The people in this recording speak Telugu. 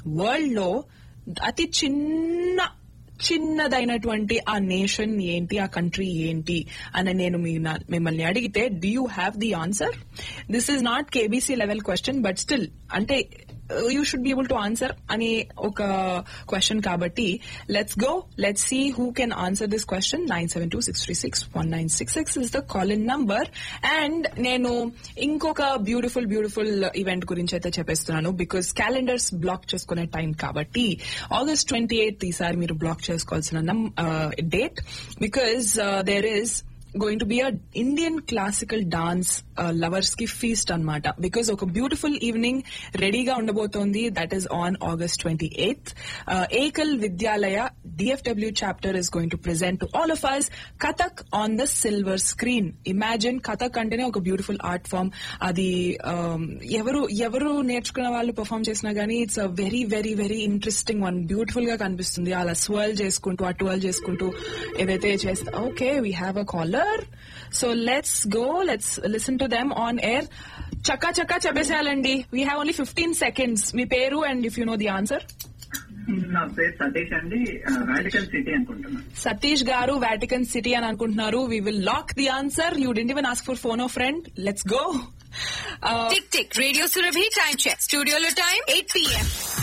వరల్డ్ లో అతి చిన్న చిన్నదైనటువంటి ఆ నేషన్ ఏంటి ఆ కంట్రీ ఏంటి అని నేను మీ నా- మిమ్మల్ని అడిగితే do you have the answer this is not KBC level question but still అంటే you should be able to answer అనే ఒక క్వశ్చన్ కాబట్టి let's go let's see who can answer this question nine seven two six three six one nine six six is the call in number and నేను ఇంకొక బ్యూటిఫుల్ బ్యూటిఫుల్ ఈవెంట్ గురించి అయితే చెప్పేస్తున్నాను బికాస్ క్యాలెండర్స్ బ్లాక్ చేసుకునే టైం కాబట్టి ఆగస్ట్ ట్వంటీ ఎయిత్ ఈసారి మీరు బ్లాక్ చేసుకోవాల్సిన date because there is going to be a Indian classical dance lovers కి ఫీస్ట్ అన్నమాట బికాస్ ఒక బ్యూటిఫుల్ ఈవినింగ్ రెడీగా ఉండబోతోంది that is on August twenty eighth Ekal Vidyalaya DFW chapter is going to present to all of us Kathak on the silver screen imagine Kathak అంటేనే ఒక బ్యూటిఫుల్ ఆర్ట్ ఫామ్ అది um, ఎవరు ఎవరు నేర్చుకున్న వాళ్ళు పర్ఫామ్ చేసినా గానీ it's a very very very interesting one beautiful గా కనిపిస్తుంది అలా స్వర్ల్ చేసుకుంటూ ఆ ట్వెల్వ్ చేసుకుంటూ ఏదైతే చేస్తా okay we have a caller so let's go let's listen to them on air చక్కా చక్కా చెప్పేసేయాలండి we have only fifteen seconds మీ పేరు and if you know the answer నా పేరు సతీష్ అండి రాడికల్ సిటీ అనుకుంటున్నాను సతీష్ గారు వాటికన్ సిటీ అని అనుకుంటున్నారు we will lock the answer you didn't even ask for phone of friend let's go tick tick radio Surabhi time check స్టూడియోలో టైం ఎయిట్ పిఎం